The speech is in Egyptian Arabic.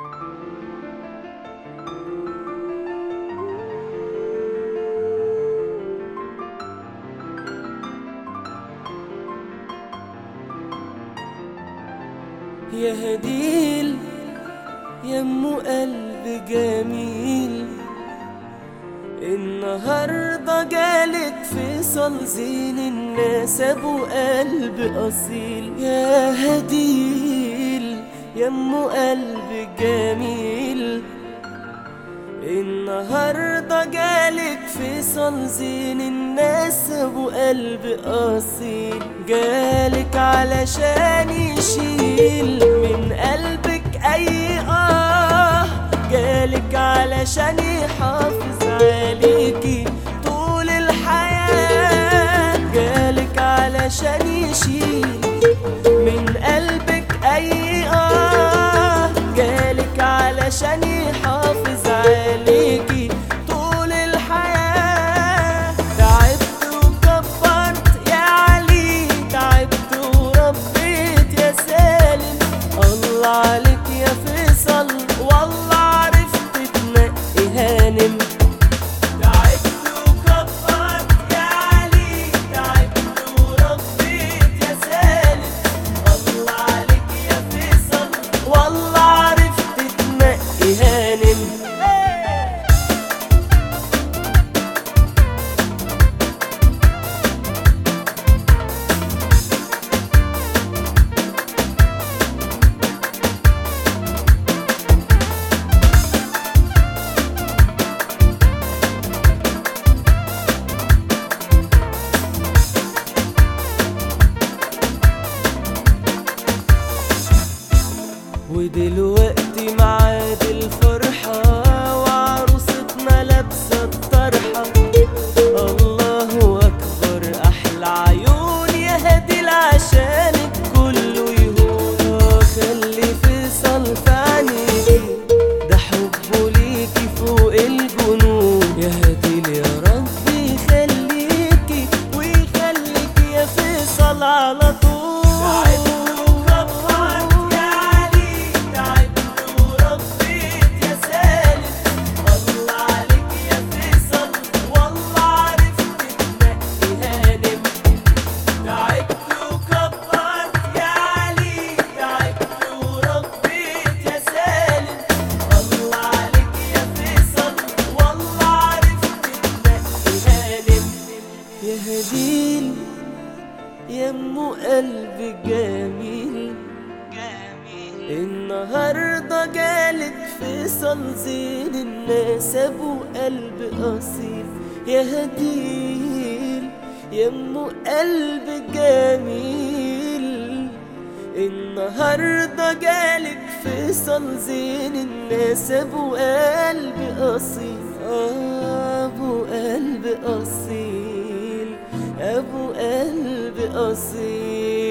يا هديل يا ام قلب جميل النهاردة جالك فيصل زين الناس ابو قلب اصيل يا هديل يا ام قلب جميل النهاردة جالك فيصل زين الناس ابو قلب اصيل جالك علشان يشيل من قلبك اي اه جالك علشان يحافظ عليكي طول الحياة جالك علشان يشيل من قلبك اي اه جالك علشان يحافظ عليكي طول الحياة تعبت وكبرت يا علي تعبت وربيت يا سالم الله عليك يا فيصل والله عرفت تنقي هانم تعبت وكبرت يا علي تعبت وربيت يا سالم الله عليك يا فيصل والله عرفت تنقي هانم ودلوقتي معاد الفرحة وعروستنا لابسة الطرحة الله أكبر أحلى عيون يا هدي عشانك كله يهون خلي فيصل في عينيكي ده حبه ليكي فوق الجنون يا هدي يا رب يخليكي ويخليكي يا فيصل على طول تعبت يا علي تعبت وربيت يا سالم الله عليك يا فيصل والله عرفت تنقي هانم تعبت وكبرت يا علي تعبت وربيت يا سالم الله عليك يا فيصل والله عرفت تنقي هانم يا هديل يا ام قلب جميل النهاردة جالك فيصل زين الناس ابو قلب اصيل يا هديل يا ام قلب جميل النهاردة جالك فيصل زين الناس ابو قلب اصيل آه، ابو قلب اصيل ابو قلب اصيل